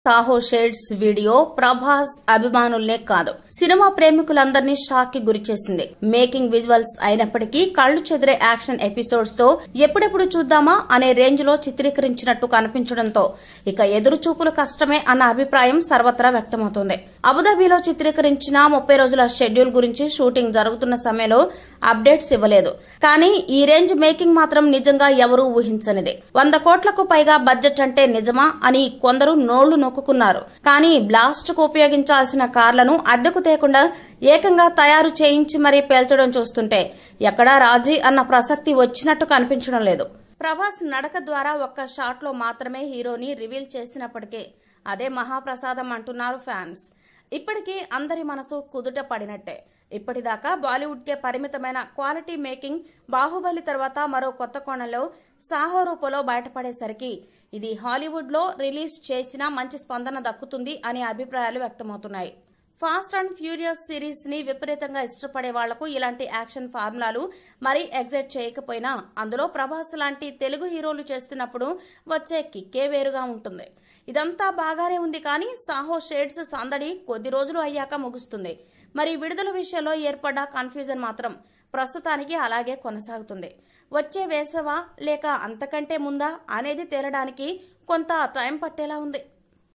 Saaho shades video Prabhas అభిమానుల్నే కాదు cinema ప్రేమికులందరినీ shock కి గురిచేసింది మేకింగ్ విజువల్స్ అయినప్పటికీ కళ్లు చెదిరే యాక్షన్ ఎపిసోడ్స్ తో ఎప్పుడెప్పుడు చూద్దామా అనే రేంజ్ లో చిత్రీకరించినట్టు కనిపించడంతో ఇక ఎదురు చూపులు కష్టమే అన్న అభిప్రాయం సర్వత్రా వ్యక్తమవుతోంది అబుదాబిలో చిత్రీకరించిన ముప్పై రోజుల షెడ్యూల్ గురించి షూటింగ్ జరుగుతున్న సమయంలో అప్డేట్స్ ఇవ్వలేదు కానీ ఈ రేంజ్ మేకింగ్ మాత్రం నిజంగా ఎవరూ ఊహించనిది వంద కోట్లకు పైగా బడ్జెట్ అంటే నిజమా అని కొందరు నోళ్లు నొక్కున్నారు కానీ బ్లాస్ట్ కు ఉపయోగించాల్సిన కార్లను అద్దెకు తేకుండా ఏకంగా తయారు చేయించి మరీ పేల్చడం చూస్తుంటే ఎక్కడా రాజీ అన్న ప్రసక్తి వచ్చినట్టు కనిపించడం లేదు ప్రభాస్ నడక ద్వారా ఒక్క షాట్ లో మాత్రమే హీరోని రివీల్ చేసినప్పటికీ అదే మహాప్రసాదం అంటున్నారు ఫ్యాన్స్ ఇప్పటికీ అందరి మనసు కుదుట పడినట్టే ఇప్పటిదాకా బాలీవుడ్కే పరిమితమైన క్వాలిటీ మేకింగ్ బాహుబలి తర్వాత మరో కొత్త కోణంలో సాహో రూపంలో బయటపడేసరికి ఇది హాలీవుడ్లో రిలీజ్ చేసినా మంచి స్పందన దక్కుతుంది అనే అభిప్రాయాలు వ్యక్తమవుతున్నాయి ఫాస్ట్ అండ్ ఫ్యూరియస్ సిరీస్ ని విపరీతంగా ఇష్టపడే వాళ్లకు ఇలాంటి యాక్షన్ ఫార్ములాలు మరీ ఎగ్జైట్ చేయకపోయినా అందులో ప్రభాస్ లాంటి తెలుగు హీరోలు చేస్తున్నప్పుడు వచ్చే కిక్కే వేరుగా ఉంటుంది ఇదంతా బాగానే ఉంది కానీ సాహో షేడ్స్ సందడి కొద్ది రోజులు అయ్యాక ముగుస్తుంది మరి విడుదల విషయంలో ఏర్పడ్డ కన్ఫ్యూజన్ మాత్రం ప్రస్తుతానికి అలాగే కొనసాగుతుంది వచ్చే వేసవా లేక అంతకంటే ముందా అనేది తేలడానికి కొంత టైం పట్టేలా ఉంది